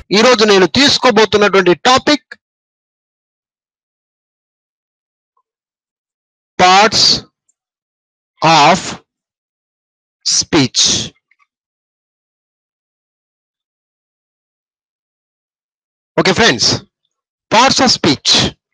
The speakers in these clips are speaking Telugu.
ఈరోజు నేను తీసుకోబోతున్నటువంటి topic parts of speech okay friends parts of speech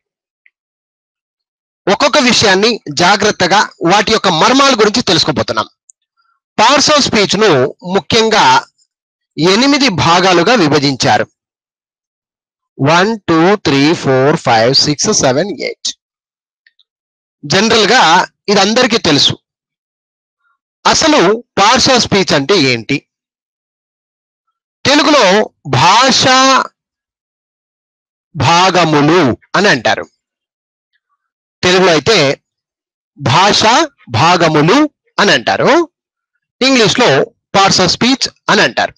ఒక్కొక్క విషయాన్ని జాగ్రత్తగా వాటి యొక్క మర్మాల గురించి తెలుసుకోబోతున్నాం పార్ట్స్ ఆఫ్ స్పీచ్ ను ముఖ్యంగా ఎనిమిది భాగాలుగా విభజించారు one two three four five six seven eight general గా ఇది అందరికీ తెలుసు అసలు పార్ట్స్ ఆఫ్ స్పీచ్ అంటే ఏంటి తెలుగులో భాషా భాగములు అని అంటారు తెలుగులో అయితే భాష భాగములు అని అంటారు ఇంగ్లీష్ లో పార్ట్స్ ఆఫ్ స్పీచ్ అని అంటారు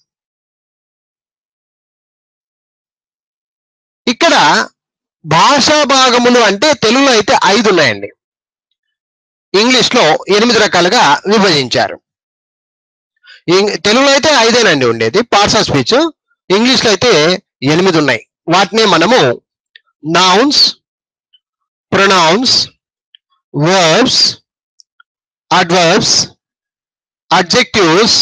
ఇక్కడ భాషా భాగములు అంటే తెలుగులో అయితే ఐదు ఉన్నాయండి ఇంగ్లీష్ లో ఎనిమిది రకాలుగా విభజించారు ఇంగ్- తెలుగులో అయితే ఐదేనండి ఉండేది పార్ట్స్ ఆఫ్ స్పీచ్ ఇంగ్లీష్ లో అయితే ఎనిమిది ఉన్నాయి వాటిని మనము nouns pronouns verbs adverbs adjectives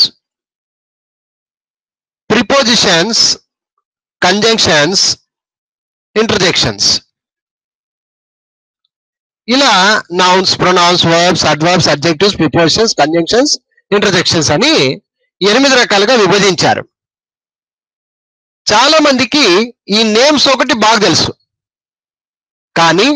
prepositions conjunctions interjections ఇలా nouns pronouns verbs adverbs adjectives prepositions conjunctions interjections అని ఎనిమిది రకాలుగా విభజించారు చాలా మందికి ఈ నేమ్స్ ఒకటి బాగా తెలుసు కానీ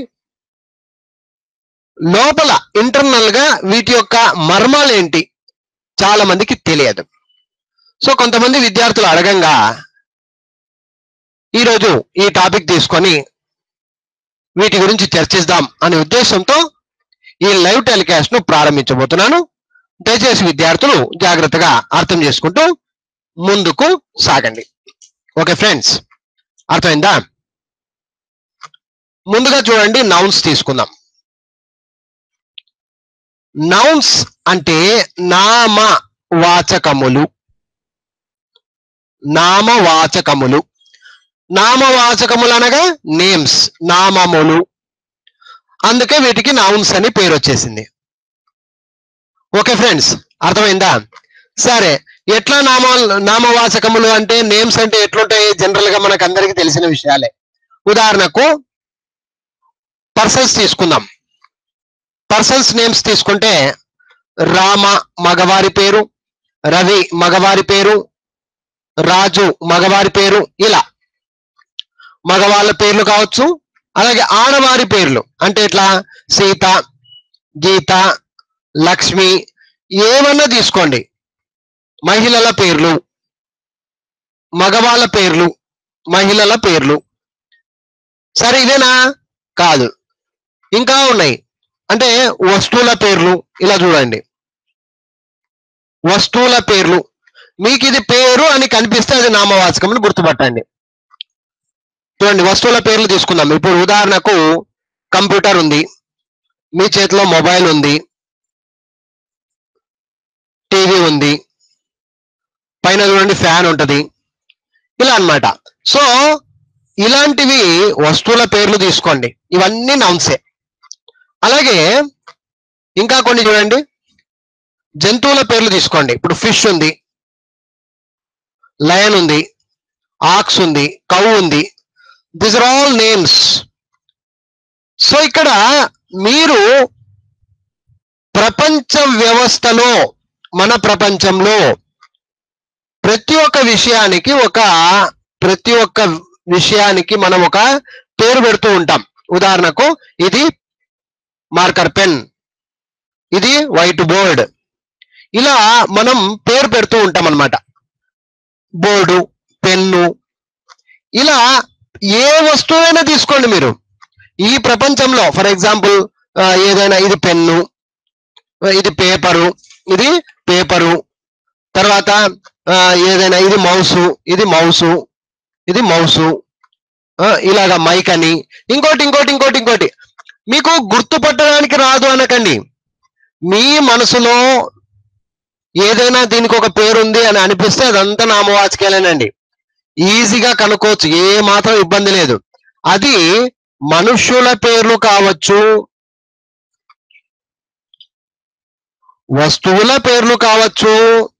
లోపల ఇంటర్నల్ గా వీటి యొక్క మర్మాలు ఏంటి చాలా మందికి తెలియదు సో కొంతమంది విద్యార్థులు అడగంగా ఈరోజు ఈ టాపిక్ తీసుకొని వీటి గురించి చర్చిద్దాం అనే ఉద్దేశంతో ఈ లైవ్ టెలికాస్ట్ ను ప్రారంభించబోతున్నాను దయచేసి విద్యార్థులు జాగ్రత్తగా అర్థం చేసుకుంటూ ముందుకు సాగండి ఓకే ఫ్రెండ్స్ అర్థమైందా ముందుగా చూడండి నౌన్స్ తీసుకుందాం నౌన్స్ అంటే నామ వాచకములు నామవాచకములు నామవాచకములు అనగా నేమ్స్ నామములు అందుకే వీటికి నౌన్స్ అని పేరు వచ్చేసింది ఓకే ఫ్రెండ్స్ అర్థమైందా సరే ఎట్లా నామ నామవాచకములు అంటే నేమ్స్ అంటే ఎట్లుంటాయి జనరల్ గా మనకు అందరికీ తెలిసిన విషయాలే ఉదాహరణకు పర్సన్స్ తీసుకుందాం పర్సన్స్ నేమ్స్ తీసుకుంటే రామ మగవారి పేరు రవి మగవారి పేరు రాజు మగవారి పేరు ఇలా మగవాళ్ళ పేర్లు కావచ్చు అలాగే ఆడవారి పేర్లు అంటే ఇట్లా సీత గీత లక్ష్మి ఏమన్నా తీసుకోండి మహిళల పేర్లు మగవాళ్ళ పేర్లు మహిళల పేర్లు సరే ఇదేనా కాదు ఇంకా ఉన్నాయి అంటే వస్తువుల పేర్లు ఇలా చూడండి వస్తువుల పేర్లు మీకు ఇది పేరు అని కనిపిస్తే అది నామవాచకం అని గుర్తుపట్టండి చూడండి వస్తువుల పేర్లు తీసుకుందాం ఇప్పుడు ఉదాహరణకు కంప్యూటర్ ఉంది మీ చేతిలో మొబైల్ ఉంది టీవీ ఉంది పైన చూడండి ఫ్యాన్ ఉంటది ఇలా అన్నమాట సో ఇలాంటివి వస్తువుల పేర్లు తీసుకోండి ఇవన్నీ నౌన్సే అలాగే ఇంకా కొన్ని చూడండి జంతువుల పేర్లు తీసుకోండి ఇప్పుడు ఫిష్ ఉంది లయన్ ఉంది ఆక్స్ ఉంది కౌ ఉంది this are all names so ఇక్కడ మీరు ప్రపంచ వ్యవస్థలో మన ప్రపంచంలో ప్రతి ఒక్క విషయానికి ఒక ప్రతి ఒక్క విషయానికి మనం ఒక పేరు పెడుతూ ఉంటాం ఉదాహరణకు ఇది మార్కర్ పెన్ ఇది వైట్ బోర్డ్ ఇలా మనం పేరు పెడుతూ ఉంటాం అన్నమాట బోర్డు పెన్ను ఇలా ఏ వస్తువైనా తీసుకోండి మీరు ఈ ప్రపంచంలో ఫర్ ఎగ్జాంపుల్ ఏదైనా ఇది పెన్ను ఆ, ఇది పేపరు ఇది పేపరు తర్వాత ఆ, ఏదైనా ఇది మౌసు ఇది మౌసు ఇది మౌసు ఆ, ఇలాగా మైక్ అని ఇంకోటి ఇంకోటి ఇంకోటి ఇంకోటి మీకు గుర్తుపట్టడానికి రాదు అనకండి మీ మనసులో ఏదైనా దీనికి ఒక పేరు ఉంది అని అనిపిస్తే అదంతా నామవాచకాలేనండి ఈజీగా కనుక్కోవచ్చు ఏ మాత్రం ఇబ్బంది లేదు అది మనుష్యుల పేర్లు కావచ్చు వస్తువుల పేర్లు కావచ్చు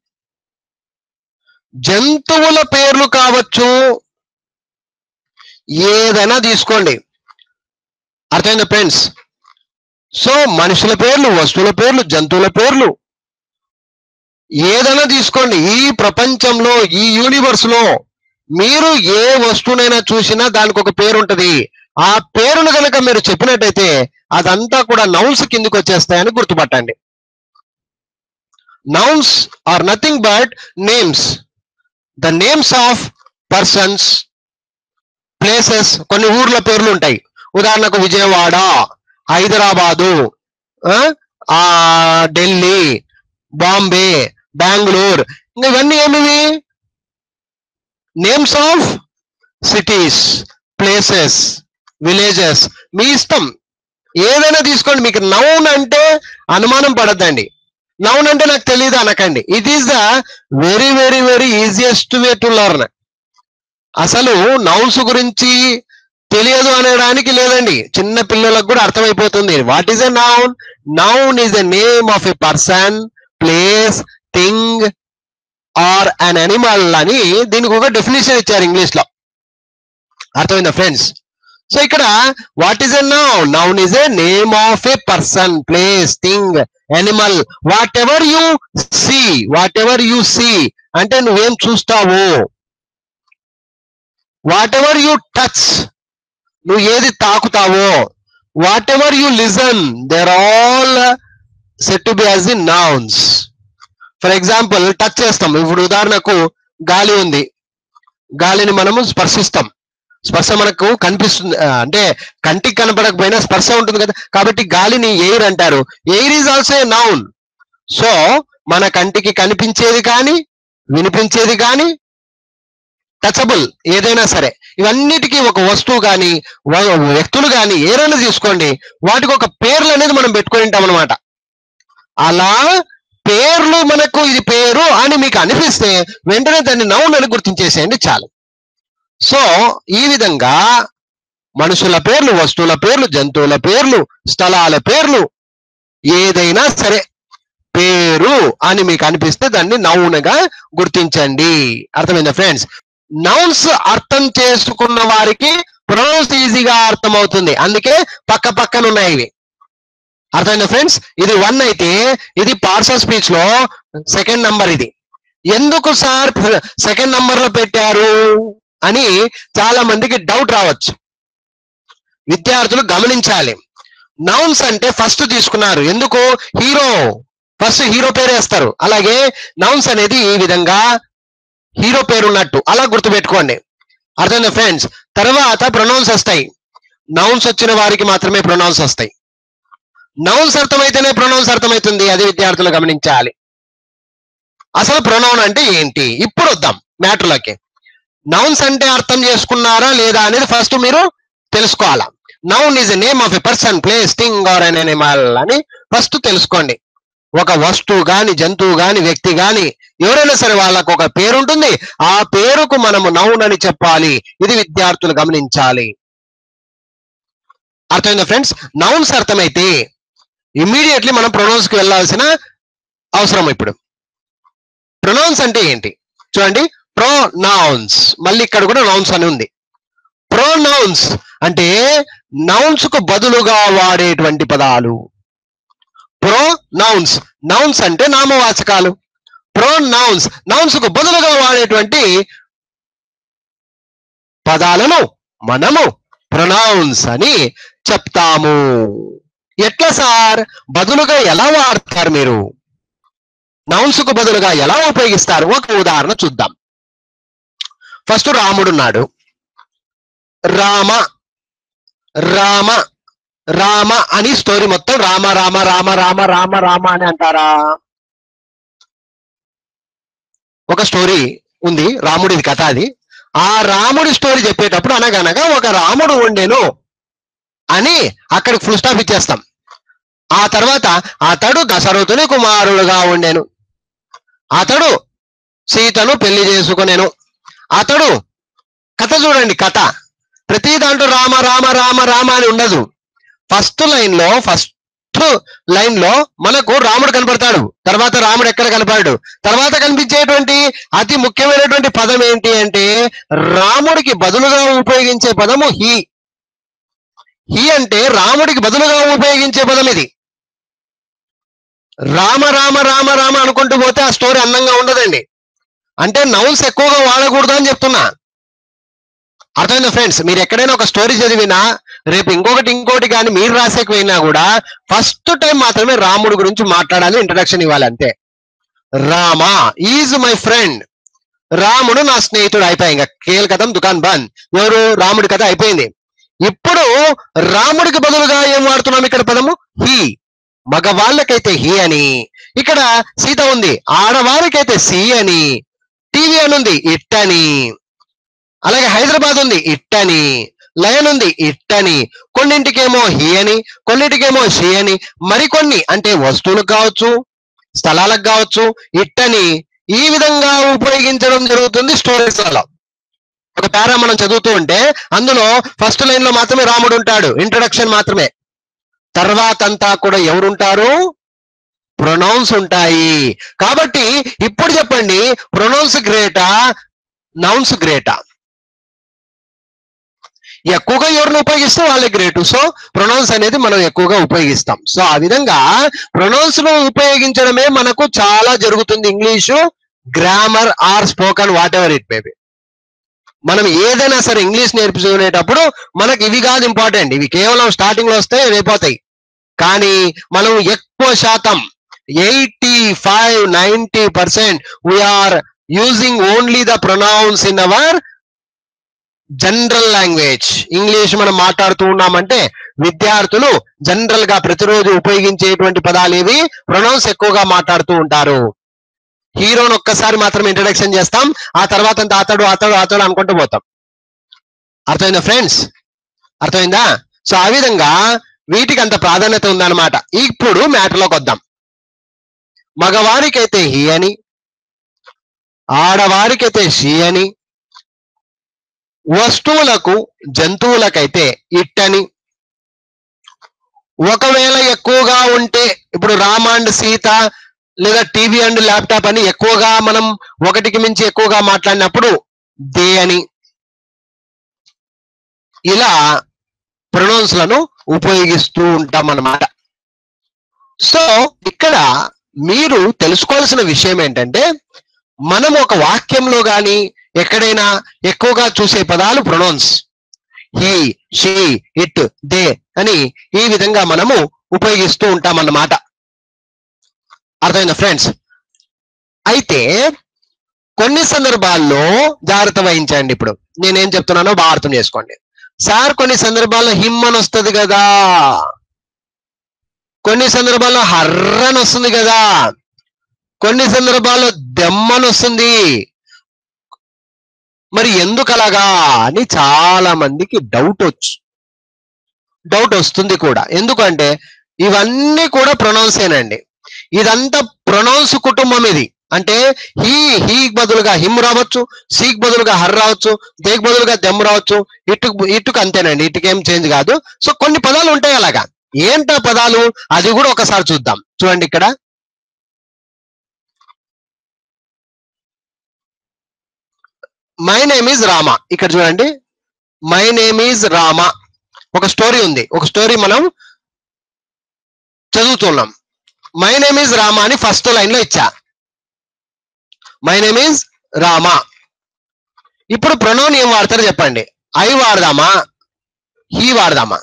జంతువుల పేర్లు కావచ్చు ఏదైనా తీసుకోండి అర్థమైందా ఫ్రెండ్స్ సో మనుషుల పేర్లు వస్తువుల పేర్లు జంతువుల పేర్లు ఏదైనా తీసుకోండి ఈ ప్రపంచంలో ఈ యూనివర్స్ లో మీరు ఏ వస్తువునైనా చూసినా దానికి ఒక పేరు ఉంటది ఆ పేరును కనుక మీరు చెప్పినట్టయితే అదంతా కూడా నౌన్స్ కిందికి వచ్చేస్తాయని గుర్తుపట్టండి nouns are nothing but names the names of persons places కొన్ని ఊర్ల పేర్లు ఉంటాయి ఉదాహరణకు విజయవాడ హైదరాబాదు ఆ, ఆ ఢిల్లీ బాంబే బెంగళూరు ఇంకా ఇవన్నీ ఏమివి names of cities places villages మీ ఇష్టం ఏదైనా తీసుకోండి మీకు నౌన్ అంటే అనుమానం పడద్దండి నౌన్ అంటే నాకు తెలియదు అనకండి it is the very very very easiest way to learn అసలు నౌన్స్ గురించి తెలియదు అనడానికి లేదండి చిన్న పిల్లలకు కూడా అర్థమైపోతుంది what is a noun noun is a name of a person place thing or an animal అని దీనికి ఒక డెఫినేషన్ ఇచ్చారు ఇంగ్లీష్ లో అర్థమైందా ఫ్రెండ్స్ సో ఇక్కడ what is a noun noun is a name of a person place thing animal whatever you see what whatever you see అంటే నువ్వేం చూస్తావు వాట్ ఎవర్ యు టచ్ నువ్వు ఏది తాకుతావో whatever you listen there all set to be as the nouns for example touch చేస్తాం ఇప్పుడు ఉదాహరణకు గాలి ఉంది గాలిని మనము స్పర్శిస్తాం స్పర్శ మనకు కనిపిస్తుంది ఆ, అంటే కంటికి కనపడకపోయినా స్పర్శ ఉంటుంది కదా కాబట్టి గాలిని ఎయిర్ అంటారు air is also a noun so మన కంటికి కనిపించేది కానీ వినిపించేది కానీ టచబుల్ ఏదైనా సరే ఇవన్నిటికీ ఒక వస్తువు కానీ వ్యక్తులు కానీ ఏదైనా తీసుకోండి వాటికి ఒక పేర్లు అనేది మనం పెట్టుకొని ఉంటాం అనమాట అలా పేర్లు మనకు ఇది పేరు అని మీకు అనిపిస్తే వెంటనే దాన్ని నౌన్ అని గుర్తించేసేయండి చాలు సో ఈ విధంగా మనుషుల పేర్లు వస్తువుల పేర్లు జంతువుల పేర్లు స్థలాల పేర్లు ఏదైనా సరే పేరు అని మీకు అనిపిస్తే దాన్ని నౌన్ గా గుర్తించండి అర్థమైందా ఫ్రెండ్స్ నౌన్స్ అర్థం చేసుకున్న వారికి ప్రొనౌన్స్ ఈజీగా అర్థమవుతుంది అందుకే పక్క పక్కన ఉన్నాయి ఇవి అర్థమైందా ఫ్రెండ్స్ ఇది వన్ అయితే ఇది పార్సల్ స్పీచ్ లో సెకండ్ నంబర్ ఇది ఎందుకు సార్ సెకండ్ నంబర్ లో పెట్టారు అని చాలా మందికి డౌట్ రావచ్చు విద్యార్థులు గమనించాలి నౌన్స్ అంటే ఫస్ట్ తీసుకున్నారు ఎందుకు హీరో ఫస్ట్ హీరో పేరు వేస్తారు అలాగే నౌన్స్ అనేది ఈ విధంగా హీరో పేరు ఉన్నట్టు అలా గుర్తుపెట్టుకోండి అర్థమైందా ఫ్రెండ్స్ తర్వాత ప్రొనౌన్స్ వస్తాయి నౌన్స్ వచ్చిన వారికి మాత్రమే ప్రొనౌన్స్ వస్తాయి నౌన్స్ అర్థమైతేనే ప్రొనౌన్స్ అర్థమవుతుంది అది విద్యార్థులు గమనించాలి అసలు ప్రొనౌన్ అంటే ఏంటి ఇప్పుడు వద్దాం మ్యాటర్లోకి నౌన్స్ అంటే అర్థం చేసుకున్నారా లేదా అనేది ఫస్ట్ మీరు తెలుసుకోవాలా noun is a name of a person place thing or an animal అని ఫస్ట్ తెలుసుకోండి ఒక వస్తువు గాని జంతువు గాని వ్యక్తి గాని ఎవరైనా సరే వాళ్ళకు ఒక పేరు ఉంటుంది ఆ పేరుకు మనము నౌన్ అని చెప్పాలి ఇది విద్యార్థులు గమనించాలి అర్థమైందా ఫ్రెండ్స్ నౌన్స్ అర్థమైతే ఇమ్మీడియట్లీ మనం ప్రొనౌన్స్ కి వెళ్ళాల్సిన అవసరం ఇప్పుడు ప్రొనౌన్స్ అంటే ఏంటి చూడండి ప్రొనౌన్స్ మళ్ళీ ఇక్కడ కూడా నౌన్స్ అని ఉంది ప్రొనౌన్స్ అంటే నౌన్స్ కు బదులుగా వాడేటువంటి పదాలు ప్రొనౌన్స్ నౌన్స్ అంటే నామవాచకాలు ప్రొనౌన్స్ నౌన్స్ కు బదులుగా వాడేటువంటి పదాలను మనము ప్రొనౌన్స్ అని చెప్తాము ఎట్లా సార్ బదులుగా ఎలా వాడతారు మీరు నౌన్స్ కు బదులుగా ఎలా ఉపయోగిస్తారు ఒక ఉదాహరణ చూద్దాం ఫస్ట్ రాముడున్నాడు రామ రామ రామ అని స్టోరీ మొత్తం రామ రామ రామ రామ రామ రామ అని అంటారా ఒక స్టోరీ ఉంది రాముడిది కథ అది ఆ రాముడి స్టోరీ చెప్పేటప్పుడు అనగనగా ఒక రాముడు ఉండేను అని అక్కడికి ఫుల్ స్టాప్ ఇచ్చేస్తాం ఆ తర్వాత అతడు దశరథుని కుమారుడుగా ఉండెను అతడు సీతను పెళ్లి చేసుకునేను అతడు కథ చూడండి కథ ప్రతి దాంట్లో రామ రామ రామ రామ అని ఉండదు ఫస్ట్ లైన్ లో ఫస్ట్ లైన్ లో మనకు రాముడు కనపడతాడు తర్వాత రాముడు ఎక్కడ కనపడాడు తర్వాత కనిపించేటువంటి అతి ముఖ్యమైనటువంటి పదం ఏంటి అంటే రాముడికి బదులుగా ఉపయోగించే పదము హీ హీ అంటే రాముడికి బదులుగా ఉపయోగించే పదం ఇది రామ రామ రామ రామ అనుకుంటూ పోతే ఆ స్టోరీ అందంగా ఉండదండి అంటే నౌన్స్ ఎక్కువగా వాడకూడదు అని చెప్తున్నా అర్థమైందా ఫ్రెండ్స్ మీరు ఎక్కడైనా ఒక స్టోరీ చదివినా రేపు ఇంకొకటి ఇంకోటి కానీ మీరు రాసేకపోయినా కూడా ఫస్ట్ టైం మాత్రమే రాముడి గురించి మాట్లాడాలి ఇంట్రడక్షన్ ఇవ్వాలి అంతే రామ ఈజ్ మై ఫ్రెండ్ రాముడు నా స్నేహితుడు అయిపోయి ఇంకా కేల్ కథం దుకాన్ బంద్ ఎవరు రాముడి కథ అయిపోయింది ఇప్పుడు రాముడికి బదులుగా ఏం వాడుతున్నాం ఇక్కడ పదము హీ మగవాళ్ళకైతే హీ అని ఇక్కడ సీత ఉంది ఆడవారికైతే సి అని టీవీ అని ఉంది ఇట్ అని అలాగే హైదరాబాద్ ఉంది ఇట్ అని లయన్ ఉంది ఇట్ అని కొన్నింటికేమో హీ అని కొన్నింటికేమో షీ అని మరికొన్ని అంటే వస్తువులకు కావచ్చు స్థలాలకు కావచ్చు ఇట్ అని ఈ విధంగా ఉపయోగించడం జరుగుతుంది స్టోరీస్ లలో ఒక పారా మనం చదువుతూ ఉంటే అందులో ఫస్ట్ లైన్ లో మాత్రమే రాముడు ఉంటాడు ఇంట్రడక్షన్ మాత్రమే తర్వాత అంతా కూడా ఎవరుంటారు ప్రొనౌన్స్ ఉంటాయి కాబట్టి ఇప్పుడు చెప్పండి ప్రొనౌన్స్ గ్రేటా నౌన్స్ గ్రేటా ఎక్కువగా ఎవరిని ఉపయోగిస్తే వాళ్ళే గ్రేటు సో ప్రొనౌన్స్ అనేది మనం ఎక్కువగా ఉపయోగిస్తాం సో ఆ విధంగా ప్రొనౌన్స్ ను ఉపయోగించడమే మనకు చాలా జరుగుతుంది English grammar or spoken whatever it maybe మనం ఏదైనా సరే ఇంగ్లీష్ నేర్చుకునేటప్పుడు మనకి ఇవి కాదు ఇంపార్టెంట్ ఇవి కేవలం స్టార్టింగ్ లో వస్తే అయిపోతాయి కానీ మనం ఎక్కువ శాతం eighty five ninety percent we are using only the pronouns in our general language English మనం మాట్లాడుతూ ఉన్నామంటే విద్యార్థులు జనరల్ గా ప్రతిరోజు ఉపయోగించేటువంటి పదాలు ఇవి ప్రొనౌన్స్ ఎక్కువగా మాట్లాడుతూ ఉంటారు హీరోని ఒక్కసారి మాత్రం ఇంట్రడక్షన్ చేస్తాం ఆ తర్వాత అంతా అతడు అతడు అతడు అనుకుంటూ పోతాం అర్థమైందా ఫ్రెండ్స్ అర్థమైందా సో ఆ విధంగా వీటికి అంత ప్రాధాన్యత ఉందన్నమాట ఇప్పుడు మ్యాటర్లోకి వద్దాం మగవారికైతే హీ అని ఆడవారికైతే షీ అని వస్తువులకు జంతువులకైతే ఇట్ అని ఒకవేళ ఎక్కువగా ఉంటే ఇప్పుడు రామ అండ్ సీత లేదా టీవీ అండ్ ల్యాప్టాప్ అని ఎక్కువగా మనం ఒకటికి మించి ఎక్కువగా మాట్లాడినప్పుడు దే అని ఇలా ప్రొనౌన్స్ లను ఉపయోగిస్తూ ఉంటాం అన్నమాట సో ఇక్కడ మీరు తెలుసుకోవాల్సిన విషయం ఏంటంటే మనం ఒక వాక్యంలో గాని ఎక్కడైనా ఎక్కువగా చూసే పదాలు pronouns he she it they అని ఈ విధంగా మనము ఉపయోగిస్తూ ఉంటామన్నమాట అర్థమైందా ఫ్రెండ్స్ అయితే కొన్ని సందర్భాల్లో జాగ్రత్త వహించండి ఇప్పుడు నేనేం చెప్తున్నానో బాగా అర్థం చేసుకోండి సార్ కొన్ని సందర్భాల్లో హిమ్ అని వస్తుంది కదా కొన్ని సందర్భాల్లో హర్రని వస్తుంది కదా కొన్ని సందర్భాల్లో దెమ్మని వస్తుంది మరి ఎందుకు అలాగా అని చాలా మందికి డౌట్ వచ్చు డౌట్ వస్తుంది కూడా ఎందుకంటే ఇవన్నీ కూడా ప్రొనౌన్స్ ఏనండి ఇదంతా ప్రొనౌన్స్ కుటుంబం ఇది అంటే హీ హీ బదులుగా హిమ్ రావచ్చు సీక్ బదులుగా హర్ రావచ్చు దేక్ బదులుగా దెమ్ రావచ్చు ఇటు ఇటుకు అంతేనండి ఇటుకేం చేంజ్ కాదు సో కొన్ని పదాలు ఉంటాయి అలాగా ఏంటా పదాలు అది కూడా ఒకసారి చూద్దాం చూడండి ఇక్కడ మై నేమ్ ఈజ్ రామ ఇక్కడ చూడండి మై నేమ్ ఈజ్ రామ ఒక స్టోరీ ఉంది ఒక స్టోరీ మనం చదువుతున్నాం మై నేమ్ ఈజ్ రామ అని ఫస్ట్ లైన్ లో ఇచ్చా మై నేమ్ ఈజ్ రామ ఇప్పుడు ప్రొనౌన్ ఏం వాడతారో చెప్పండి ఐ వాడదామా హీ వాడదామా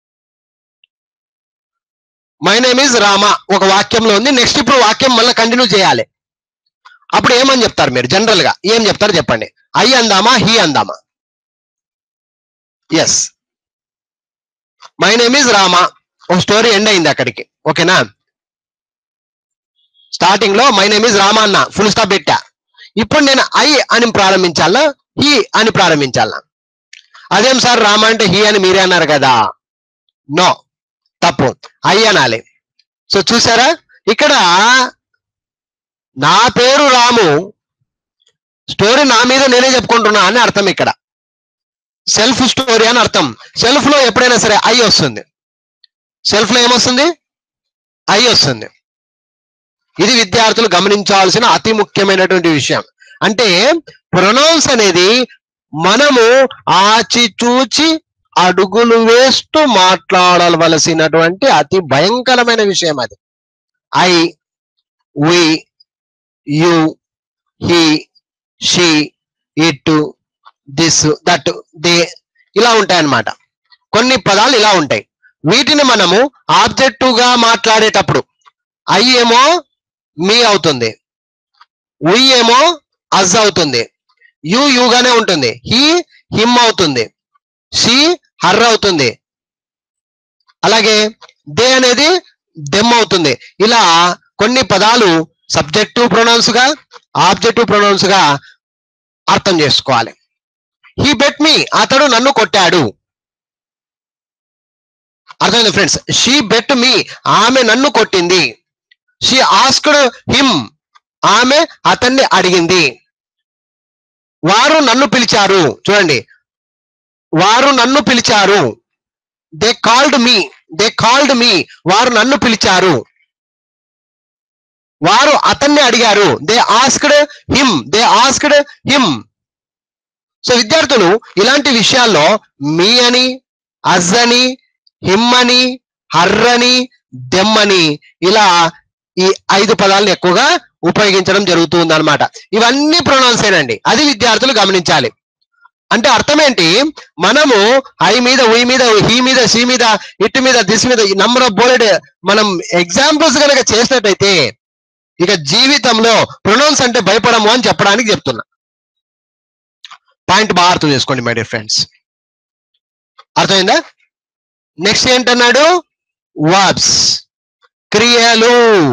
మై నేమ్ ఈజ్ రామ ఒక వాక్యంలో ఉంది నెక్స్ట్ ఇప్పుడు వాక్యం మళ్ళీ కంటిన్యూ చేయాలి అప్పుడు ఏమని చెప్తారు మీరు జనరల్ గా ఏం చెప్తారు చెప్పండి ఐ అందామా హీ అందామా yes my name is Rama ఒక స్టోరీ ఎండ్ అయింది అక్కడికి ఓకేనా స్టార్టింగ్ లో మై నేమ్ ఈజ్ రామ అన్న ఫుల్ స్టాప్ పెట్టా ఇప్పుడు నేను ఐ అని ప్రారంభించాలా హీ అని ప్రారంభించాలా అదేం సార్ రామ అంటే హీ అని మీరే అన్నారు కదా నో తప్పు ఐ అనాలి సో చూసారా ఇక్కడ నా పేరు రాము స్టోరీ నా మీద నేనే చెప్పుకుంటున్నా అని అర్థం ఇక్కడ సెల్ఫ్ స్టోరీ అని అర్థం సెల్ఫ్ లో ఎప్పుడైనా సరే ఐ వస్తుంది సెల్ఫ్ లో ఏమొస్తుంది ఐ వస్తుంది ఇది విద్యార్థులు గమనించాల్సిన అతి ముఖ్యమైనటువంటి విషయం అంటే ప్రొనౌన్స్ అనేది మనము ఆచిచూచి అడుగులు వేస్తూ మాట్లాడవలసినటువంటి అతి భయంకరమైన విషయం అది I we you he she it this that they ఇలా ఉంటాయి అన్నమాట కొన్ని పదాలు ఇలా ఉంటాయి వీటిని మనము ఆబ్జెక్టివ్ గా మాట్లాడేటప్పుడు ఐ ఏమో మీ అవుతుంది ఉయ్ ఏమో అజ్ అవుతుంది యు యుగానే ఉంటుంది హీ హిమ్ అవుతుంది షీ హర్ అవుతుంది అలాగే దే అనేది దెమ్ అవుతుంది ఇలా కొన్ని పదాలు సబ్జెక్టివ్ ప్రొనౌన్స్ గా ఆబ్జెక్టివ్ ప్రొనౌన్స్ గా అర్థం చేసుకోవాలి హీ బెట్ మీ అతడు నన్ను కొట్టాడు అర్థమైంది ఫ్రెండ్స్ షీ బెట్ మీ ఆమె నన్ను కొట్టింది షీ ఆస్క్డ్ హిమ్ ఆమె అతన్ని అడిగింది వారు నన్ను పిలిచారు చూడండి వారు నన్ను పిలిచారు they called me they called me వారు నన్ను పిలిచారు వారు అతన్ని అడిగారు they asked him they asked him so విద్యార్థులు ఇలాంటి విషయాల్లో మీ అని అజ్ అని హిమ్ అని హర్ అని దెమ్ అని ఇలా ఈ ఐదు పదాలను ఎక్కువగా ఉపయోగించడం జరుగుతుంది అనమాట ఇవన్నీ ప్రొనౌన్స్ ఏనండి అది విద్యార్థులు గమనించాలి అంటే అర్థం ఏంటి మనము ఐ మీద ఉయ్ మీద హీ మీద షీ మీద ఇట్ మీద దిస్ మీద నంబర్ ఆఫ్ బోలెడ్ మనం ఎగ్జాంపుల్స్ కనుక చేసినట్టయితే ఇక జీవితంలో ప్రొనౌన్స్ అంటే భయపడము అని చెప్పడానికి చెప్తున్నా పాయింట్ బాగా అర్థం చేసుకోండి మై డియర్ ఫ్రెండ్స్ అర్థమైందా నెక్స్ట్ ఏంటన్నాడు వర్బ్స్ క్రియలు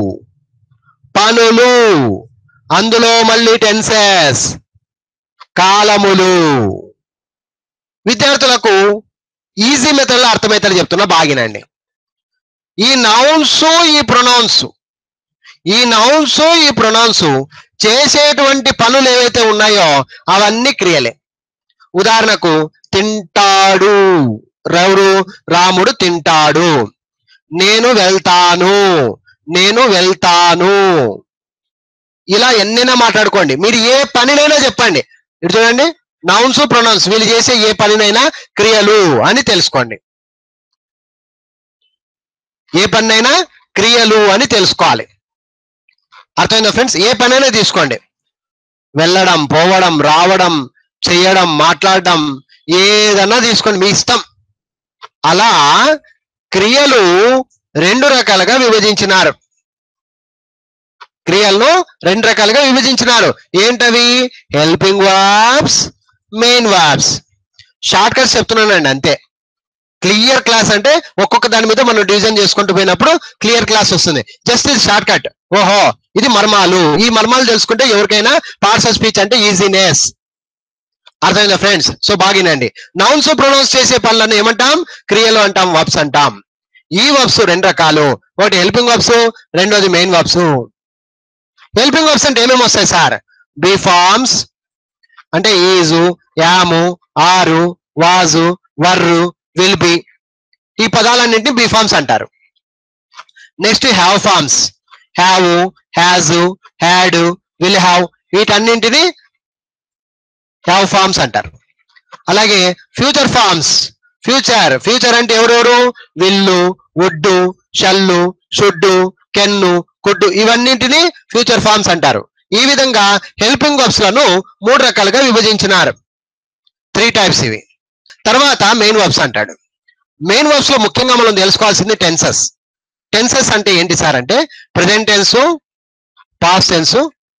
పనులు అందులో మళ్ళీ టెన్సెస్ కాలములు విద్యార్థులకు ఈజీ మెథడ్ లో అర్థమవుతాడు చెప్తున్నా బాగినండి ఈ నౌన్స్ ఈ ప్రొనౌన్స్ ఈ నౌన్స్ ఈ ప్రొనౌన్స్ చేసేటువంటి పనులు ఏవైతే ఉన్నాయో అవన్నీ క్రియలే ఉదాహరణకు తింటాడు ఎవరు రాముడు తింటాడు నేను వెళ్తాను నేను వెళ్తాను ఇలా ఎన్నైనా మాట్లాడుకోండి మీరు ఏ పనినైనా చెప్పండి ఇటు చూడండి నౌన్స్ ప్రొనౌన్స్ వీళ్ళు చేసే ఏ పనినైనా క్రియలు అని తెలుసుకోండి ఏ పనినైనా క్రియలు అని తెలుసుకోవాలి అర్థమైందా ఫ్రెండ్స్ ఏ పనైనా తీసుకోండి వెళ్ళడం పోవడం రావడం చేయడం మాట్లాడడం ఏదన్నా తీసుకోండి మీ ఇష్టం అలా క్రియలు రెండు రకాలుగా విభజించినారు క్రియలను రెండు రకాలుగా విభజించినారు ఏంటవి helping verbs main verbs short cuts చెప్తున్నానండి అంతే క్లియర్ క్లాస్ అంటే ఒక్కొక్క దాని మీద మనం డివిజన్ చేసుకుంటూ పోయినప్పుడు క్లియర్ క్లాస్ వస్తుంది జస్ట్ ఇది షార్ట్ కట్ ఓహో ఇది మర్మాలు ఈ మర్మాలు తెలుసుకుంటే ఎవరికైనా పార్ట్స్ ఆఫ్ స్పీచ్ అంటే ఈజీనెస్ అర్థమైందా ఫ్రెండ్స్ సో బాగినండి నౌన్స్ ప్రొనౌన్స్ చేసే పనులను ఏమంటాం క్రియలు అంటాం వర్బ్స్ అంటాం ఈ వర్బ్స్ రెండు రకాలు ఒకటి హెల్పింగ్ వర్బ్స్ రెండోది మెయిన్ వర్బ్స్ హెల్పింగ్ వర్బ్స్ అంటే ఏమేమి వస్తాయి సార్ బీ ఫార్మ్స్ అంటే is am are was were will be ఈ పదాలన్నింటినీ బీ ఫార్మ్స్ అంటారు next have forms have has had will have వీటన్నింటిని హ్యావ్ ఫార్మ్స్ అంటారు అలాగే ఫ్యూచర్ ఫార్మ్స్ ఫ్యూచర్ ఫ్యూచర్ అంటే ఎవరెవరు will would shall should can could ఇవన్నింటిని ఫ్యూచర్ ఫార్మ్స్ అంటారు ఈ విధంగా హెల్పింగ్ వర్బ్స్ లను మూడు రకాలుగా విభజించినారు త్రీ టైప్స్ ఇవి తర్వాత మెయిన్ వర్బ్స్ అంటాడు మెయిన్ వర్బ్స్ లో ముఖ్యంగా మనం తెలుసుకోవాల్సింది టెన్సెస్ టెన్సెస్ అంటే ఏంటి సార్ అంటే present tense past tense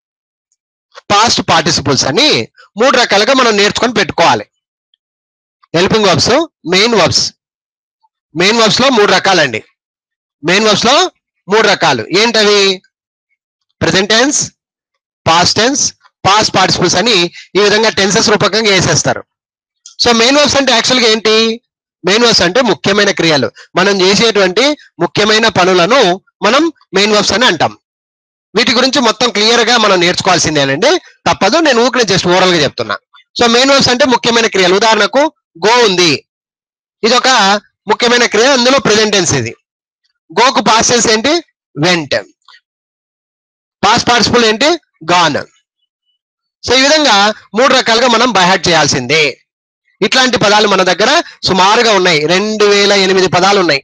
past participles అని మూడు రకాలుగా మనం నేర్చుకొని పెట్టుకోవాలి helping verbs main verbs main verbs లో మూడు రకాలండి మెయిన్ వర్బ్స్ లో మూడు రకాలు ఏంటవి present tense past tense past participles అని ఈ విధంగా టెన్సెస్ రూపకంగా వేసేస్తారు సో మెయిన్ వర్బ్స్ అంటే యాక్చువల్గా ఏంటి మెయిన్ వర్బ్స్ అంటే ముఖ్యమైన క్రియలు మనం చేసేటువంటి ముఖ్యమైన పనులను మనం మెయిన్ వర్బ్స్ అని అంటాం వీటి గురించి మొత్తం క్లియర్ గా మనం నేర్చుకోవాల్సిందేనండి తప్పదు నేను ఊరికి జస్ట్ ఓవరాల్ గా చెప్తున్నా సో మెయిన్ వర్బ్స్ అంటే ముఖ్యమైన క్రియలు ఉదాహరణకు గో ఉంది ఇది ఒక ముఖ్యమైన క్రియ అందులో ప్రెసెంట్ టెన్స్ ఇది గోకు పాస్ట్ టెన్స్ ఏంటి వెంట్ పాస్ట్ పార్టిసిపుల్ ఏంటి గాన్ సో ఈ విధంగా మూడు రకాలుగా మనం బైహార్ట్ చేయాల్సిందే ఇట్లాంటి పదాలు మన దగ్గర సుమారుగా ఉన్నాయి రెండు వేల ఎనిమిది పదాలు ఉన్నాయి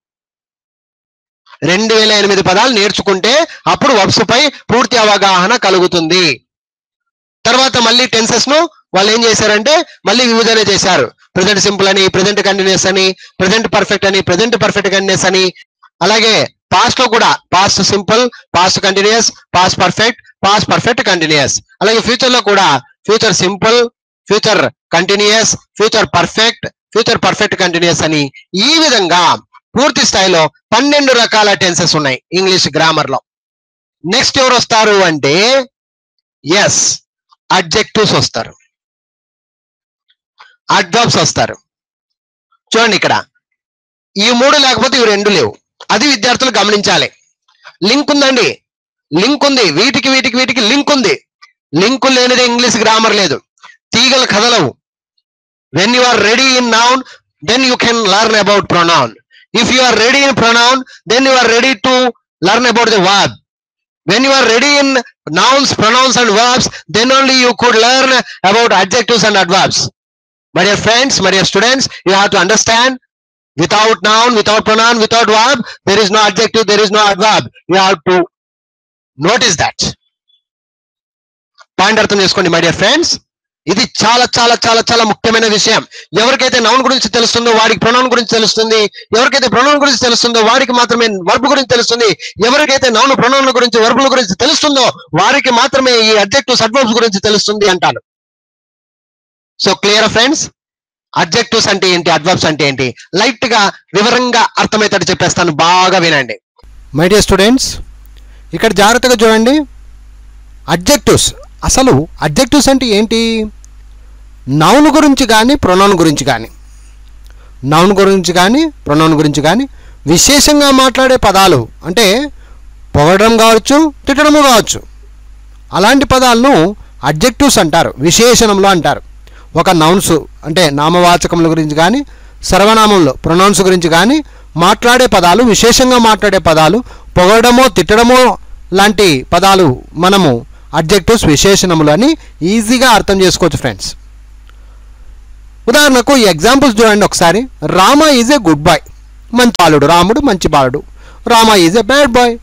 రెండు వేల ఎనిమిది పదాలు నేర్చుకుంటే అప్పుడు వర్బ్స్ పై పూర్తి అవగాహన కలుగుతుంది తర్వాత మళ్ళీ టెన్సెస్ ను వాళ్ళు ఏం చేశారంటే మళ్ళీ విభజన చేశారు ప్రెసెంట్ సింపుల్ అని ప్రెసెంట్ కంటిన్యూస్ అని ప్రెసెంట్ పర్ఫెక్ట్ అని ప్రెసెంట్ పర్ఫెక్ట్ కంటిన్యూస్ అని అలాగే పాస్ట్ లో కూడా past simple past continuous past perfect past perfect continuous అలాగే ఫ్యూచర్ లో కూడా future simple future continuous future perfect future perfect continuous అని ఈ విధంగా పూర్తి స్థాయిలో పన్నెండు రకాల టెన్సెస్ ఉన్నాయి ఇంగ్లీష్ గ్రామర్ లో నెక్స్ట్ ఎవరు వస్తారు అంటే ఎస్ అడ్జెక్టివ్స్ వస్తారు అడ్వర్బ్స్ వస్తారు చూడండి ఇక్కడ ఈ మూడు లేకపోతే ఇవి రెండు లేవు అది విద్యార్థులు గమనించాలి లింక్ ఉందండి లింక్ ఉంది వీటికి వీటికి వీటికి లింక్ ఉంది లింక్ లేనిది ఇంగ్లీష్ గ్రామర్ లేదు తీగలు కదలవు when you are ready in noun then you can learn about pronoun if you are ready in pronoun then you are ready to learn about the verb when you are ready in nouns pronouns and verbs then only you could learn about adjectives and adverbs my dear friends my dear students you have to understand without noun without pronoun without verb there is no adjective there is no adverb you have to notice that point అర్థం చేసుకోండి మై డియర్ ఫ్రెండ్స్ ఇది చాలా చాలా చాలా చాలా ముఖ్యమైన విషయం ఎవరికైతే నౌన్ గురించి తెలుస్తుందో వాడికి ప్రొనౌన్ గురించి తెలుస్తుంది ఎవరికైతే ప్రొనౌన్ గురించి తెలుస్తుందో వాడికి మాత్రమే వర్బ్ గురించి తెలుస్తుంది ఎవరికైతే నౌన్ ప్రొనౌన్ గురించి వర్బుల గురించి తెలుస్తుందో వారికి మాత్రమే ఈ అడ్జెక్టివ్స్ అడ్వర్బ్స్ గురించి తెలుస్తుంది అంటాను సో క్లియర్ ఫ్రెండ్స్ అడ్జెక్టివ్స్ అంటే ఏంటి అడ్వర్బ్స్ అంటే ఏంటి లైట్ గా వివరంగా అర్థమవుతాడు చెప్పేస్తాను బాగా వినండి మై డియర్ స్టూడెంట్స్ ఇక్కడ జాగ్రత్తగా చూడండి అడ్జెక్టివ్స్ అసలు అడ్జెక్టివ్స్ అంటే ఏంటి నౌన్ గురించి కానీ ప్రొనౌన్ గురించి కానీ నౌన్ గురించి కానీ ప్రొనౌన్ గురించి కానీ విశేషంగా మాట్లాడే పదాలు అంటే పొగడడం కావచ్చు తిట్టడము కావచ్చు అలాంటి పదాలను అడ్జెక్టివ్స్ అంటారు విశేషణంలో అంటారు ఒక నౌన్స్ అంటే నామవాచకముల గురించి కానీ సర్వనామంలో ప్రొనౌన్స్ గురించి కానీ మాట్లాడే పదాలు విశేషంగా మాట్లాడే పదాలు పొగడమో తిట్టడమో లాంటి పదాలు మనము అడ్జెక్టివ్స్ విశేషణములు అని ఈజీగా అర్థం చేసుకోవచ్చు ఫ్రెండ్స్ ఉదాహరణకు ఈ ఎగ్జాంపుల్స్ చూడండి ఒకసారి Rama is a good boy మంచి బాలుడు రాముడు మంచి బాలుడు Rama is a bad boy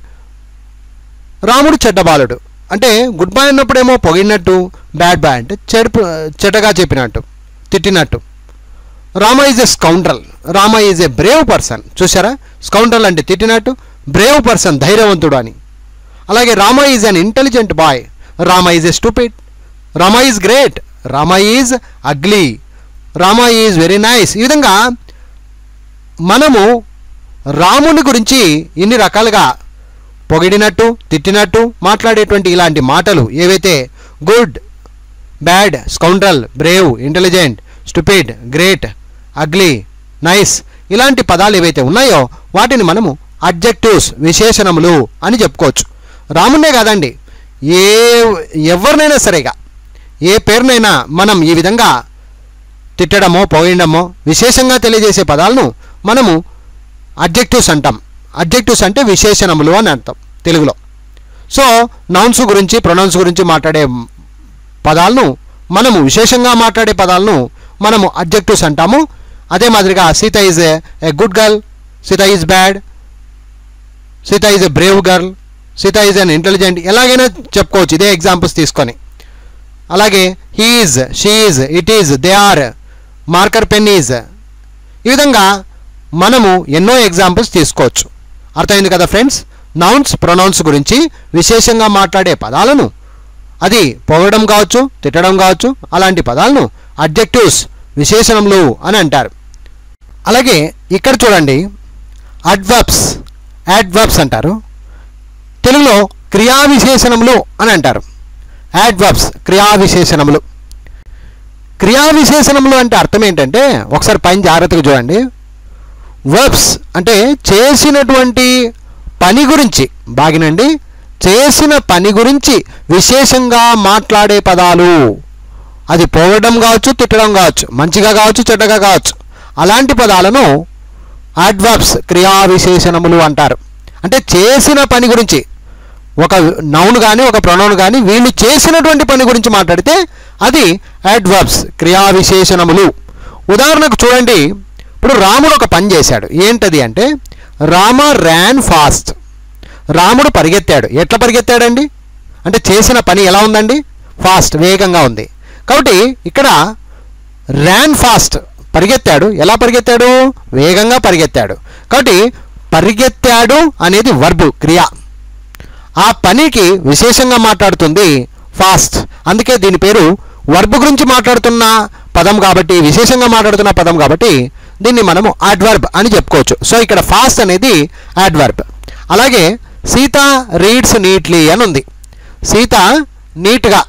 రాముడు చెడ్డ బాలుడు అంటే గుడ్ బాయ్ అన్నప్పుడేమో పొగిడినట్టు బ్యాడ్ బాయ్ అంటే చెడుపు చెడ్డగా చెప్పినట్టు తిట్టినట్టు Rama is a scoundrel Rama is a brave person చూసారా స్కౌండ్రల్ అంటే తిట్టినట్టు బ్రేవ్ పర్సన్ ధైర్యవంతుడు అని అలాగే Rama is an intelligent boy Rama is a stupid Rama is great Rama is ugly Rama is very nice ఈ విధంగా మనము రాముని గురించి ఇన్ని రకాలుగా పొగిడినట్టు తిట్టినట్టు మాట్లాడేటువంటి ఇలాంటి మాటలు ఏవైతే good bad scoundrel brave intelligent stupid great ugly nice ఇలాంటి పదాలు ఏవైతే ఉన్నాయో వాటిని మనము అడ్జెక్టివ్స్ విశేషణములు అని చెప్పుకోవచ్చు రామున్నే కాదండి ఏ ఎవరినైనా సరేగా ఏ పేరునైనా మనం ఈ విధంగా తిట్టడమో పొగడమో విశేషంగా తెలియజేసే పదాలను మనము అడ్జెక్టివ్స్ అంటాం అడ్జెక్టివ్స్ అంటే విశేషణములు అని అర్థం తెలుగులో సో నౌన్స్ గురించి ప్రొనౌన్స్ గురించి మాట్లాడే పదాలను మనము విశేషంగా మాట్లాడే పదాలను మనము అడ్జెక్టివ్స్ అంటాము అదే మాదిరిగా Sita is a good girl Sita is bad Sita is a brave girl Sita is an intelligent ఎలాగైనా చెప్పుకోవచ్చు ఇదే ఎగ్జాంపుల్స్ తీసుకొని అలాగే he is she is it is they are marker pen is ఈ విధంగా మనము ఎన్నో ఎగ్జాంపుల్స్ తీసుకోవచ్చు అర్థమైంది కదా ఫ్రెండ్స్ నౌన్స్ ప్రొనౌన్స్ గురించి విశేషంగా మాట్లాడే పదాలను అది పొగడం కావచ్చు తిట్టడం కావచ్చు అలాంటి పదాలను అడ్జెక్టివ్స్ విశేషణములు అని అంటారు అలాగే ఇక్కడ చూడండి అడ్వర్బ్స్ యాడ్వర్బ్స్ అంటారు తెలుగులో క్రియా విశేషణములు అని అంటారు యాడ్వర్బ్స్ క్రియా విశేషణములు క్రియా విశేషణములు అంటే అర్థం ఏంటంటే ఒకసారి పైన జాగ్రత్తగా చూడండి వర్బ్స్ అంటే చేసినటువంటి పని గురించి బాగినండి చేసిన పని గురించి విశేషంగా మాట్లాడే పదాలు అది పోవడం కావచ్చు తిట్టడం కావచ్చు మంచిగా కావచ్చు చెడ్డగా కావచ్చు అలాంటి పదాలను అడ్వర్బ్స్ క్రియా విశేషణములు అంటారు అంటే చేసిన పని గురించి ఒక నౌన్ కానీ ఒక ప్రొనౌన్ కానీ వీళ్ళు చేసినటువంటి పని గురించి మాట్లాడితే అది అడ్వర్బ్స్ క్రియా విశేషణములు ఉదాహరణకు చూడండి ఇప్పుడు రాముడు ఒక పని చేశాడు ఏంటది అంటే రామ ర్యాన్ ఫాస్ట్ రాముడు పరిగెత్తాడు ఎట్లా పరిగెత్తాడండి అంటే చేసిన పని ఎలా ఉందండి ఫాస్ట్ వేగంగా ఉంది కాబట్టి ఇక్కడ ర్యాన్ ఫాస్ట్ పరిగెత్తాడు ఎలా పరిగెత్తాడు వేగంగా పరిగెత్తాడు కాబట్టి పరిగెత్తాడు అనేది వర్బు క్రియ ఆ పనికి విశేషంగా మాట్లాడుతుంది ఫాస్ట్ అందుకే దీని పేరు వర్బ్ గురించి మాట్లాడుతున్న పదం కాబట్టి విశేషంగా మాట్లాడుతున్న పదం కాబట్టి దీన్ని మనము అడ్వర్బ్ అని చెప్పుకోవచ్చు సో ఇక్కడ ఫాస్ట్ అనేది అడ్వర్బ్ అలాగే సీత రీడ్స్ నీట్లీ అని ఉంది సీత నీట్గా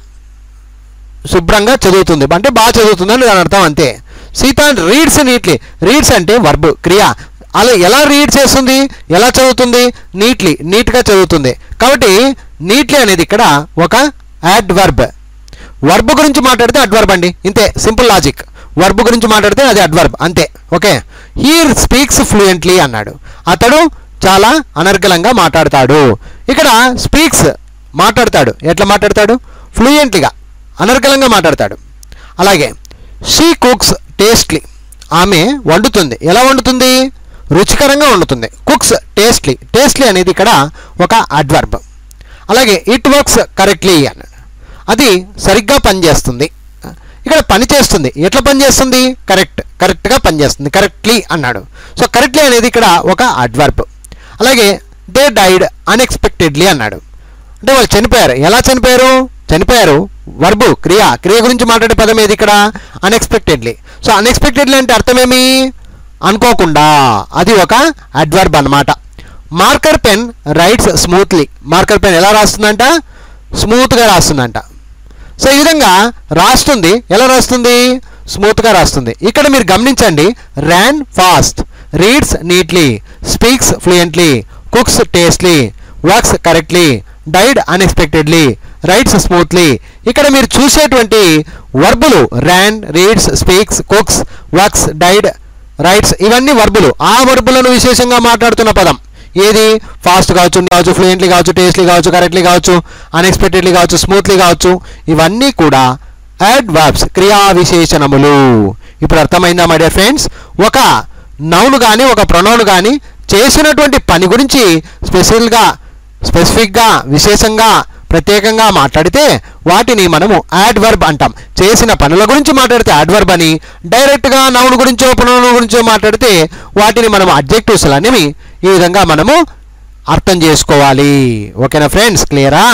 శుభ్రంగా చదువుతుంది అంటే బాగా చదువుతుంది అని దాని అర్థం అంతే సీత రీడ్స్ నీట్లీ రీడ్స్ అంటే వర్బ్ క్రియ అలా ఎలా రీడ్ చేస్తుంది ఎలా చదువుతుంది నీట్లీ నీట్గా చదువుతుంది కాబట్టి నీట్లీ అనేది ఇక్కడ ఒక అడ్వర్బ్ వర్బ్ గురించి మాట్లాడితే అడ్వర్బ్ అండి ఇంతే సింపుల్ లాజిక్ వర్బ్ గురించి మాట్లాడితే అది అడ్వర్బ్ అంతే ఓకే హీ స్పీక్స్ ఫ్లూయెంట్లీ అన్నాడు అతడు చాలా అనర్గళంగా మాట్లాడతాడు ఇక్కడ స్పీక్స్ మాట్లాడతాడు ఎట్లా మాట్లాడతాడు ఫ్లూయెంట్లీగా అనర్గళంగా మాట్లాడతాడు అలాగే షీ కుక్స్ టేస్ట్లీ ఆమె వండుతుంది ఎలా వండుతుంది రుచికరంగా వండుతుంది కుక్స్ టేస్ట్లీ టేస్ట్లీ అనేది ఇక్కడ ఒక అడ్వర్బ్ అలాగే ఇట్ వర్క్స్ కరెక్ట్లీ అన్నాడు అది సరిగ్గా పనిచేస్తుంది ఇక్కడ పని చేస్తుంది ఎట్లా పని చేస్తుంది కరెక్ట్ కరెక్ట్గా పనిచేస్తుంది కరెక్ట్లీ అన్నాడు సో కరెక్ట్లీ అనేది ఇక్కడ ఒక అడ్వర్బ్ అలాగే దే డైడ్ అన్ఎక్స్పెక్టెడ్లీ అన్నాడు అంటే వాళ్ళు చనిపోయారు ఎలా చనిపోయారు చనిపోయారు వర్బు క్రియ క్రియ గురించి మాట్లాడే పదం ఏది ఇక్కడ అన్ఎక్స్పెక్టెడ్లీ సో అన్ఎక్స్పెక్టెడ్లీ అంటే అర్థమేమి అనుకోకుండా అది ఒక అడ్వర్బ్ అన్నమాట marker pen writes smoothly marker pen ఎలా రాస్తుందంట స్మూత్గా రాస్తుందంట సో ఈ విధంగా రాస్తుంది ఎలా రాస్తుంది స్మూత్గా రాస్తుంది ఇక్కడ మీరు గమనించండి ran fast reads neatly speaks fluently cooks tastily works correctly died unexpectedly writes smoothly ఇక్కడ మీరు చూసేటువంటి వర్బులు ran reads speaks cooks works died writes ఇవన్నీ వర్బులు ఆ వర్బులను విశేషంగా మాట్లాడుతున్న పదం ఏది ఫాస్ట్ కావచ్చు కావచ్చు ఫ్లూయెంట్లీ కావచ్చు టేస్ట్లీ కావచ్చు కరెక్ట్లీ కావచ్చు అన్ఎక్స్పెక్టెడ్లీ కావచ్చు స్మూత్లీ కావచ్చు ఇవన్నీ కూడా అడ్వర్బ్స్ క్రియా విశేషణములు ఇప్పుడు అర్థమైందా మై డియర్ ఫ్రెండ్స్ ఒక నౌన్ కానీ ఒక ప్రొనౌన్ కానీ చేసినటువంటి పని గురించి స్పెషల్గా స్పెసిఫిక్గా విశేషంగా ప్రత్యేకంగా మాట్లాడితే వాటిని మనము యాడ్వర్బ్ అంటాం చేసిన పనుల గురించి మాట్లాడితే యాడ్వర్బ్ అని డైరెక్ట్గా నౌన్ గురించో ప్రొనౌన్ గురించో మాట్లాడితే వాటిని మనం అడ్జెక్టివ్స్ అనేవి ఈ విధంగా మనము అర్థం చేసుకోవాలి ఓకేనా ఫ్రెండ్స్ క్లియరా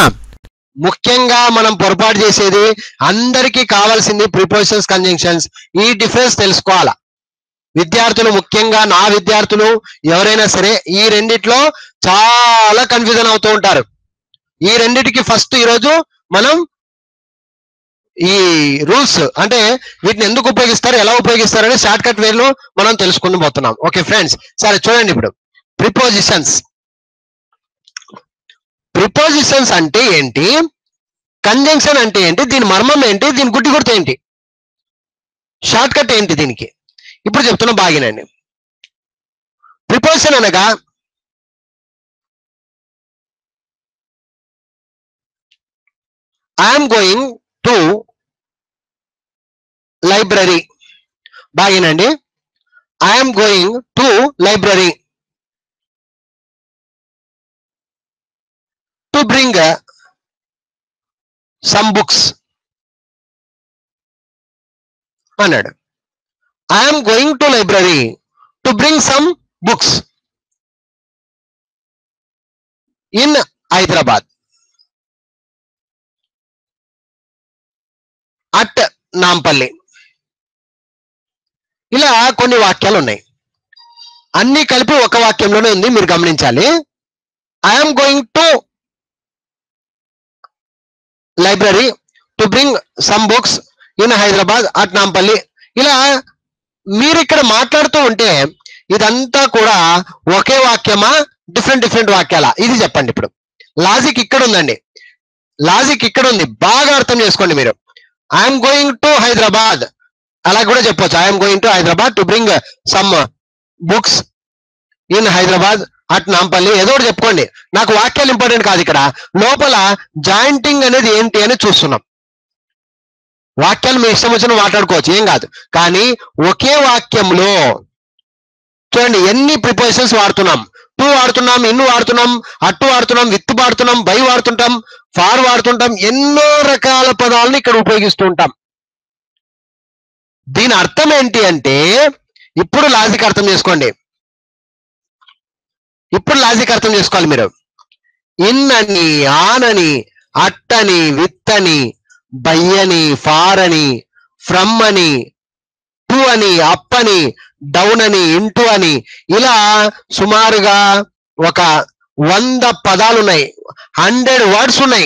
ముఖ్యంగా మనం పొరపాటు చేసేది అందరికీ కావాల్సింది ప్రిపోజిషన్స్ కంజంక్షన్స్ ఈ డిఫరెన్స్ తెలుసుకోవాలా విద్యార్థులు ముఖ్యంగా నా విద్యార్థులు ఎవరైనా సరే ఈ రెండిట్లో చాలా కన్ఫ్యూజన్ అవుతూ ఉంటారు ఈ రెండిటికి ఫస్ట్ ఈరోజు మనం ఈ రూల్స్ అంటే వీటిని ఎందుకు ఉపయోగిస్తారు ఎలా ఉపయోగిస్తారు అని షార్ట్ కట్ వేలో మనం తెలుసుకుని పోతున్నాం ఓకే ఫ్రెండ్స్ సరే చూడండి ఇప్పుడు ప్రిపోజిషన్స్ ప్రిపోజిషన్స్ అంటే ఏంటి కంజంక్షన్ అంటే ఏంటి దీని మర్మం ఏంటి దీని గుడ్డి గుర్తు ఏంటి షార్ట్ కట్ ఏంటి దీనికి ఇప్పుడు చెప్తున్నా బాగినండి ప్రిపోజిషన్ అనగా ఐఎమ్ గోయింగ్ టు లైబ్రరీ బాగినండి I'm going to library to bring some books అన్నాడు I'm going to library to bring some books in Hyderabad at Nampally ఇలా కొన్ని వాక్యాలు ఉన్నాయి అన్ని కలిపి ఒక వాక్యంలోనే ఉంది మీరు గమనించాలి I'm going to library to bring some books in Hyderabad at Nampally ఇలా మీరు ఇక్కడ మాట్లాడుతూ ఉంటే ఇదంతా కూడా ఒకే వాక్యమా డిఫరెంట్ డిఫరెంట్ వాక్యాలా ఇది చెప్పండి ఇప్పుడు లాజిక్ ఇక్కడ ఉందండి లాజిక్ ఇక్కడ ఉంది బాగా అర్థం చేసుకోండి మీరు ఐఎమ్ గోయింగ్ టు హైదరాబాద్ అలా కూడా చెప్పొచ్చు I'm going to Hyderabad to bring some books in Hyderabad at Nampally ఏదో ఒకటి చెప్పుకోండి నాకు వాక్యాలు ఇంపార్టెంట్ కాదు ఇక్కడ లోపల జాయింటింగ్ అనేది ఏంటి అని చూస్తున్నాం వాక్యాలు మీ ఇష్టం వచ్చిన మాట్లాడుకోవచ్చు ఏం కాదు కానీ ఒకే వాక్యంలో చూడండి ఎన్ని ప్రిపోజిషన్స్ వాడుతున్నాం టు వాడుతున్నాం ఇన్ను వాడుతున్నాం అట్టు వాడుతున్నాం విత్ వాడుతున్నాం బై వాడుతుంటాం ఫార్ వాడుతుంటాం ఎన్నో రకాల పదాలను ఇక్కడ ఉపయోగిస్తూ ఉంటాం దీని అర్థం ఏంటి అంటే ఇప్పుడు లాజిక్ అర్థం చేసుకోండి ఇప్పుడు లాజిక్ అర్థం చేసుకోవాలి మీరు ఇన్ అని ఆన్ అని అట్టని విత్తని బయ్యని ఫార్ అని ఫ్రమ్ అని టు అని అప్ అని డౌన్ అని ఇంటూ అని ఇలా సుమారుగా ఒక వంద పదాలు ఉన్నాయి హండ్రెడ్ వర్డ్స్ ఉన్నాయి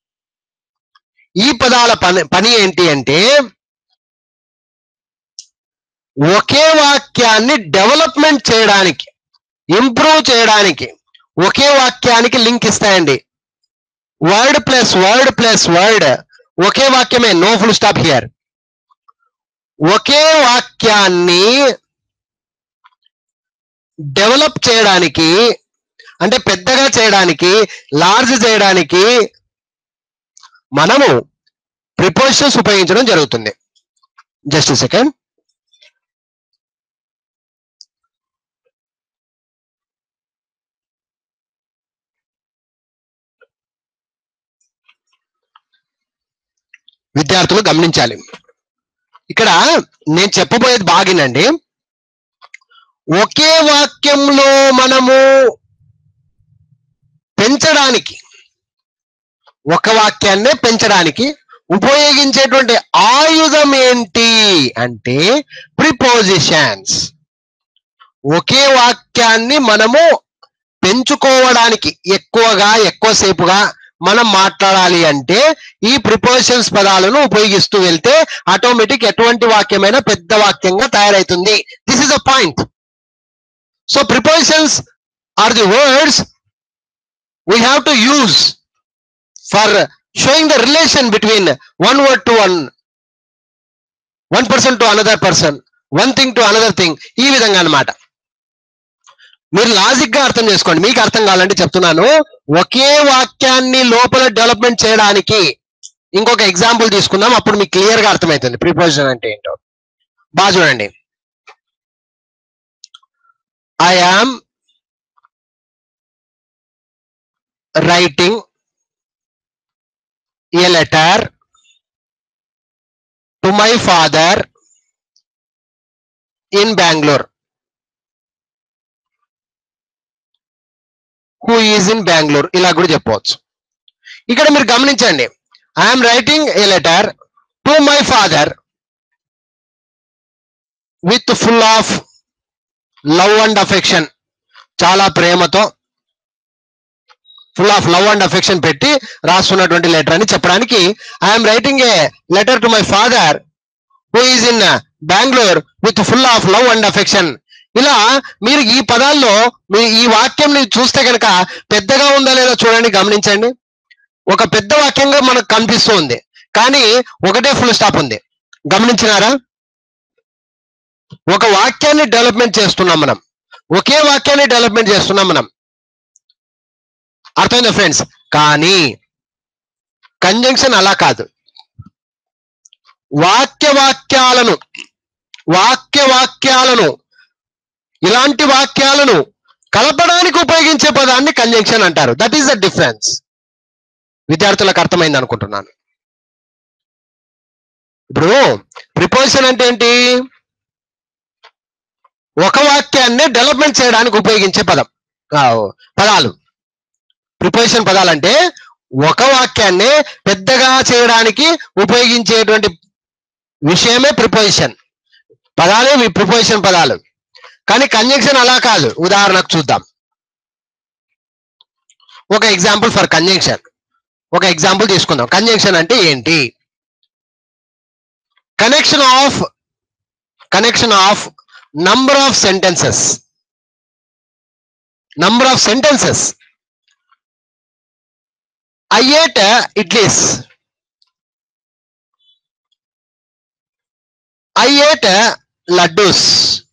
ఈ పదాల పని పని ఏంటి అంటే ఒకే వాక్యాన్ని డెవలప్మెంట్ చేయడానికి ఇంప్రూవ్ చేయడానికి ఒకే వాక్యానికి లింక్ ఇస్తాయండి word plus word plus word ఒకే వాక్యమే నో ఫుల్ స్టాప్ హియర్ ఒకే వాక్యాన్ని డెవలప్ చేయడానికి అంటే పెద్దగా చేయడానికి లార్జ్ చేయడానికి మనము ప్రిపోజిషన్స్ ఉపయోగించడం జరుగుతుంది జస్ట్ సెకండ్ విద్యార్థులు గమనించాలి ఇక్కడ నేను చెప్పబోయేది బాగినండి ఒకే వాక్యంలో మనము పెంచడానికి ఒక వాక్యాన్నే పెంచడానికి ఉపయోగించేటువంటి ఆయుధం ఏంటి అంటే ప్రిపోజిషన్స్ ఒకే వాక్యాన్ని మనము పెంచుకోవడానికి ఎక్కువగా ఎక్కువసేపుగా మనం మాట్లాడాలి అంటే ఈ ప్రిపోజిషన్స్ పదాలను ఉపయోగిస్తూ వెళ్తే ఆటోమేటిక్ ఎటువంటి వాక్యమైనా పెద్ద వాక్యంగా తయారవుతుంది this is a point so prepositions are the words we have to use for showing the relation between one word to one one person to another person one thing to another thing ఈ విధంగా అన్నమాట మీరు లాజిక్ గా అర్థం చేసుకోండి మీకు అర్థం కావాలంటే చెప్తున్నాను ఒకే వాక్యాన్ని లోపల డెవలప్మెంట్ చేయడానికి ఇంకొక ఎగ్జాంపుల్ తీసుకుందాం అప్పుడు మీకు క్లియర్ గా అర్థమవుతుంది ప్రిపోజిషన్ అంటే ఏంటో బాగా చూడండి I am writing a letter to my father in Bengaluru who is in Bengaluru ఇలా కూడా చెప్పవచ్చు ఇక్కడ మీరు గమనించండి I'm writing a letter to my father with full of love and affection చాలా ప్రేమతో full of love and affection పెట్టి రాస్తున్నటువంటి లెటర్ అని చెప్పడానికి I'm writing a letter to my father who is in Bengaluru with full of love and affection ఇలా మీరు ఈ పదాల్లో మీరు ఈ వాక్యం చూస్తే కనుక పెద్దగా ఉందా లేదా చూడండి గమనించండి ఒక పెద్ద వాక్యంగా మనకు కనిపిస్తూ ఉంది కానీ ఒకటే ఫుల్ స్టాప్ ఉంది గమనించినారా ఒక వాక్యాన్ని డెవలప్మెంట్ చేస్తున్నాం మనం ఒకే వాక్యాన్ని డెవలప్మెంట్ చేస్తున్నాం మనం అర్థమైందా ఫ్రెండ్స్ కానీ కంజంక్షన్ అలా కాదు వాక్య వాక్యాలను వాక్య వాక్యాలను ఇలాంటి వాక్యాలను కలపడానికి ఉపయోగించే పదాన్ని కంజంక్షన్ అంటారు దట్ ఈస్ ద డిఫరెన్స్ విద్యార్థులకు అర్థమైంది అనుకుంటున్నాను ఇప్పుడు ప్రిపోజిషన్ అంటే ఏంటి ఒక వాక్యాన్ని డెవలప్మెంట్ చేయడానికి ఉపయోగించే పదం ఆ, పదాలు ప్రిపోజిషన్ పదాలు అంటే ఒక వాక్యాన్ని పెద్దగా చేయడానికి ఉపయోగించేటువంటి విషయమే ప్రిపోజిషన్ పదాలే ప్రిపోజిషన్ పదాలు కానీ కంజంక్షన్ అలా కాదు ఉదాహరణకు చూద్దాం ఒక ఎగ్జాంపుల్ ఫర్ కంజంక్షన్ ఒక ఎగ్జాంపుల్ తీసుకుందాం కంజంక్షన్ అంటే ఏంటి connection of connection of number of sentences number of sentences I ate idlis I ate laddus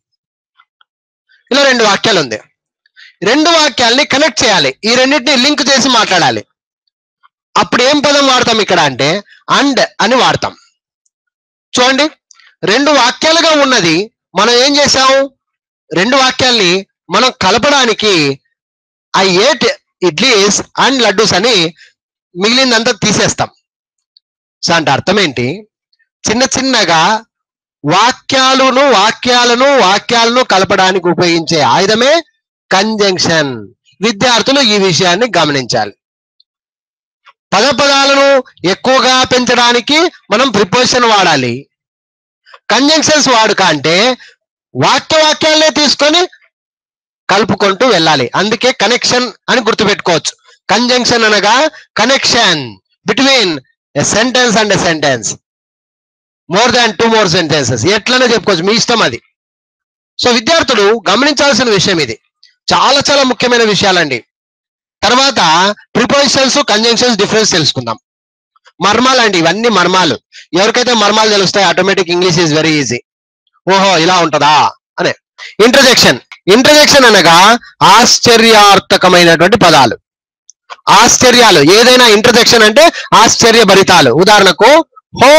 ఇలా రెండు వాక్యాలు ఉంది రెండు వాక్యాల్ని కనెక్ట్ చేయాలి ఈ రెండింటిని లింక్ చేసి మాట్లాడాలి అప్పుడు ఏం పదం వాడతాం ఇక్కడ అంటే అండ్ అని వాడతాం చూడండి రెండు వాక్యాలుగా ఉన్నది మనం ఏం చేసాం రెండు వాక్యాల్ని మనం కలపడానికి I ate idlis and laddus అని మిగిలిందంతా తీసేస్తాం సో అంటే అర్థం ఏంటి చిన్న చిన్నగా వాక్యాలను వాక్యాలను వాక్యాలను కలపడానికి ఉపయోగించే ఆయుధమే కంజంక్షన్ విద్యార్థులు ఈ విషయాన్ని గమనించాలి పద పదాలను ఎక్కువగా పెంచడానికి మనం ప్రిపోజిషన్ వాడాలి కంజంక్షన్స్ వాడుక అంటే వాక్య వాక్యాలనే తీసుకొని కలుపుకుంటూ వెళ్ళాలి అందుకే కనెక్షన్ అని గుర్తుపెట్టుకోవచ్చు కంజంక్షన్ అనగా connection between a sentence and a sentence more than two more sentences ఎట్లనే చెప్పుకోవచ్చు మీ ఇష్టం అది సో విద్యార్థులు గమనించాల్సిన విషయం ఇది చాలా చాలా ముఖ్యమైన విషయాలండి తర్వాత ప్రిపోజిషన్స్ కంజంక్షన్స్ డిఫరెన్స్ తెలుసుకుందాం మర్మాలు అండి ఇవన్నీ మర్మాలు ఎవరికైతే మర్మాలు తెలుస్తాయి automatic English is very easy ఓహో ఇలా ఉంటదా అనే ఇంటర్జెక్షన్ ఇంటర్జెక్షన్ అనగా ఆశ్చర్యార్థకమైనటువంటి పదాలు ఆశ్చర్యాలు ఏదైనా ఇంటర్జెక్షన్ అంటే ఆశ్చర్యభరితాలు ఉదాహరణకు హో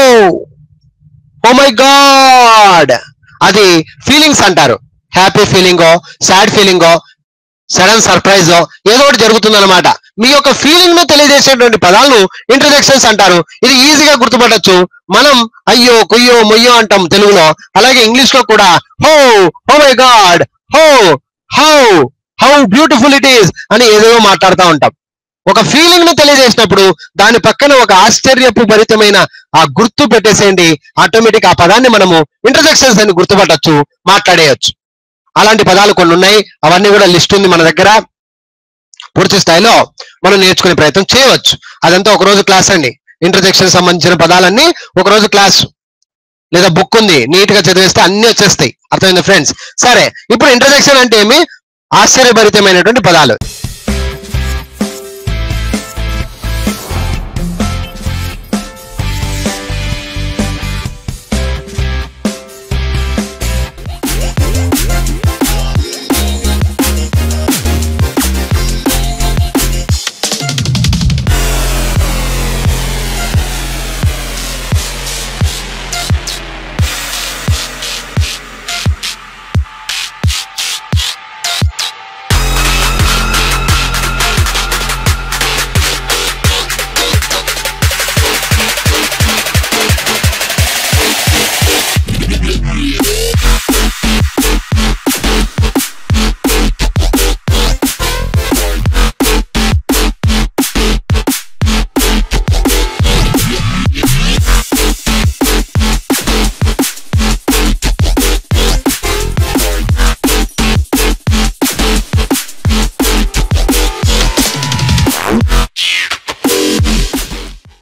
ఓ మై గాడ్ అది ఫీలింగ్స్ అంటారు హ్యాపీ ఫీలింగో సాడ్ ఫీలింగో సడన్ సర్ప్రైజ్ ఏదో ఒకటి జరుగుతుంది అనమాట మీ యొక్క ఫీలింగ్ ను తెలియజేసేటువంటి పదాలను ఇంట్రడక్షన్స్ అంటారు ఇది ఈజీగా గుర్తుపట్టొచ్చు మనం అయ్యో కుయ్యో మొయ్యో అంటాం తెలుగులో అలాగే ఇంగ్లీష్ లో కూడా oh oh my god oh how how beautiful it is అని ఏదో మాట్లాడుతూ ఉంటాం ఒక ఫీలింగ్ ను తెలియజేసినప్పుడు దాని పక్కన ఒక ఆశ్చర్యపు భరితమైన ఆ గుర్తు పెట్టేసేయండి ఆటోమేటిక్ ఆ పదాన్ని మనము ఇంట్రడక్షన్స్ అని గుర్తుపట్టొచ్చు మాట్లాడేయచ్చు అలాంటి పదాలు కొన్ని ఉన్నాయి అవన్నీ కూడా లిస్ట్ ఉంది మన దగ్గర పూర్తి స్థాయిలో మనం నేర్చుకునే ప్రయత్నం చేయవచ్చు అదంతా ఒక రోజు క్లాస్ అండి ఇంటర్జెక్షన్ సంబంధించిన పదాలన్నీ ఒక రోజు క్లాస్ లేదా బుక్ ఉంది నీట్ గా చదివేస్తే అన్ని వచ్చేస్తాయి అర్థమైంది ఫ్రెండ్స్ సరే ఇప్పుడు ఇంటర్జెక్షన్ అంటే ఏమి ఆశ్చర్యభరితమైనటువంటి పదాలు